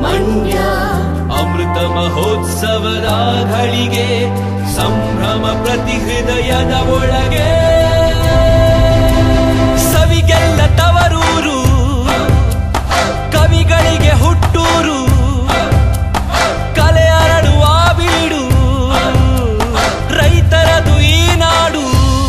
ಮಂಡ್ಯ ಅಮೃತ ಮಹೋತ್ಸವದ ಘಳಿಗೆ ಸಂಭ್ರಮ ಪ್ರತಿ ಹೃದಯದ ಒಳಗೆ ಸವಿಗೆಲ್ಲ ತವರೂರು ಕವಿಗಳಿಗೆ ಹುಟ್ಟೂರು ಕಲೆ ಅರಳುವ ಬೀಡು ರೈತರದು ಈ ನಾಡು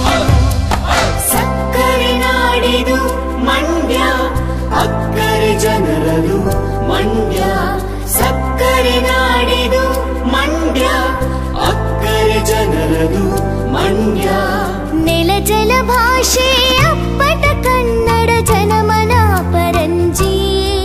ಸಕ್ಕರೆ ನಾಡಿದು ಮಂಡ್ಯ ಅಕ್ಕರೆ ಜನರದು ಮಂಡ್ಯ ಸಕ್ಕರೆ ನಾಡಿದು ಮಂಡ್ಯ ಅಕ್ಕರೆ ಜನರದು ಮಂಡ್ಯ ನೆಲ ಜಲ ಭಾಷೆ ಅಪ್ಪಟ ಕನ್ನಡ ಜನಮನ ಪರಂಜಿ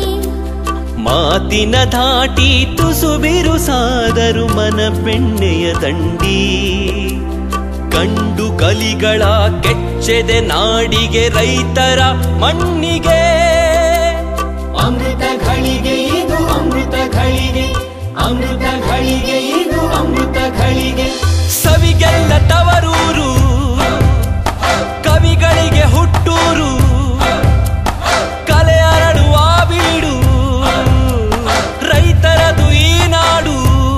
ಮಾತಿನ ಧಾಟಿ ತುಸು ಬಿರುಸಾದರು ಮನ ಬೆಣ್ಣೆಯ ದಂಡಿ ಕಂಡು ಕಲಿಗಳ ಕೆಚ್ಚೆದೆ ನಾಡಿಗೆ ರೈತರ ಮಣ್ಣಿಗೆ ಅಮೃತ ಘಳಿಗೆ ಇದು ಅಮೃತ ಘಳಿಗೆ ಅಮೃತ ಘಳಿಗೆ ಇದು ಅಮೃತ ಘಳಿಗೆ ಸವಿಗೆಲ್ಲ ತವರೂರು ಕವಿಗಳಿಗೆ ಹುಟ್ಟೂರು ಕಲೆ ಅರಳುವ ಬೀಡು ರೈತರದು ಈ ನಾಡು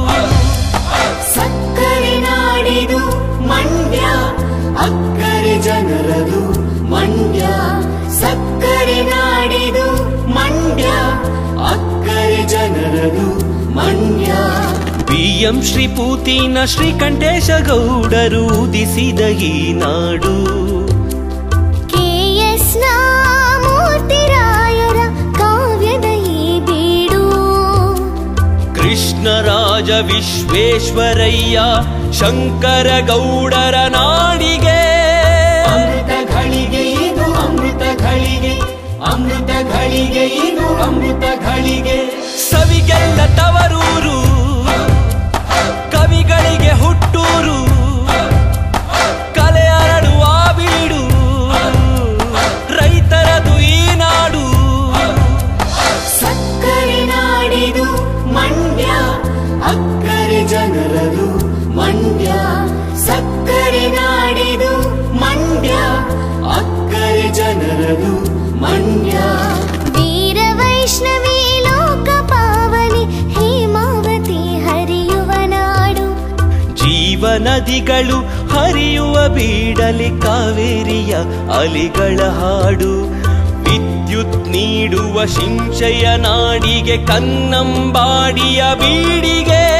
ಸಕ್ಕರೆ ನಾಡಿದು ಮಂಡ್ಯ ಅಕ್ಕರೆ ಜನರದು ಮಂಡ್ಯ ಸಕ್ಕರೆ ನಾಡಿದು ಮಂಡ್ಯ ಅಕ್ಕರೆ ಜನರದು ಮಂಡ್ಯ ಬಿಎಂ ಶ್ರೀ ಪೂತಿನ ಶ್ರೀಕಂಠೇಶ ಗೌಡರು ಉದಿಸಿದ ಈ ನಾಡು ಕೆ ಎಸ್ ಮೂರ್ತಿರಾಯರ ಕಾವ್ಯದ ಈ ಬೀಡು ಕೃಷ್ಣರಾಜ ವಿಶ್ವೇಶ್ವರಯ್ಯ ಶಂಕರ ಗೌಡರ ನಾಡಿಗೆ ಅಮೃತ ಘಳಿಗೆ ಇದು ಅಮೃತ ಘಳಿಗೆ ಅಮೃತ ಘಳಿಗೆ ಇದು ಅಮೃತ ಘಳಿಗೆ ಸವಿಗೆಲ್ಲ ತವರೂರು ಕವಿಗಳಿಗೆ ಹುಟ್ಟೂರು ಕಲೆ ಅರಳುವ ಬೀಡು ರೈತರದು ಈ ನಾಡು ಸಕ್ಕರೆ ನಾಡಿದು ಮಂಡ್ಯ ಅಕ್ಕರೆ ಜನರದು ಮಂಡ್ಯ ಸಕ್ಕರೆ ನಾಡಿದು ಮಂಡ್ಯ ಅಕ್ಕರೆ ಜನರದು ಮಂಡ್ಯ ವೀರ ವೈಷ್ಣವಿ ಲೋಕ ಪಾವನಿ ಹೇಮಾವತಿ ಹರಿಯುವ ನಾಡು ಜೀವನದಿಗಳು ಹರಿಯುವ ಬೀಡಲಿ ಕಾವೇರಿಯ ಅಲಿಗಳ ಹಾಡು ವಿದ್ಯುತ್ ನೀಡುವ ಶಿಂಶಯ ನಾಡಿಗೆ ಕನ್ನಂಬಾಡಿಯ ಬೀಡಿಗೆ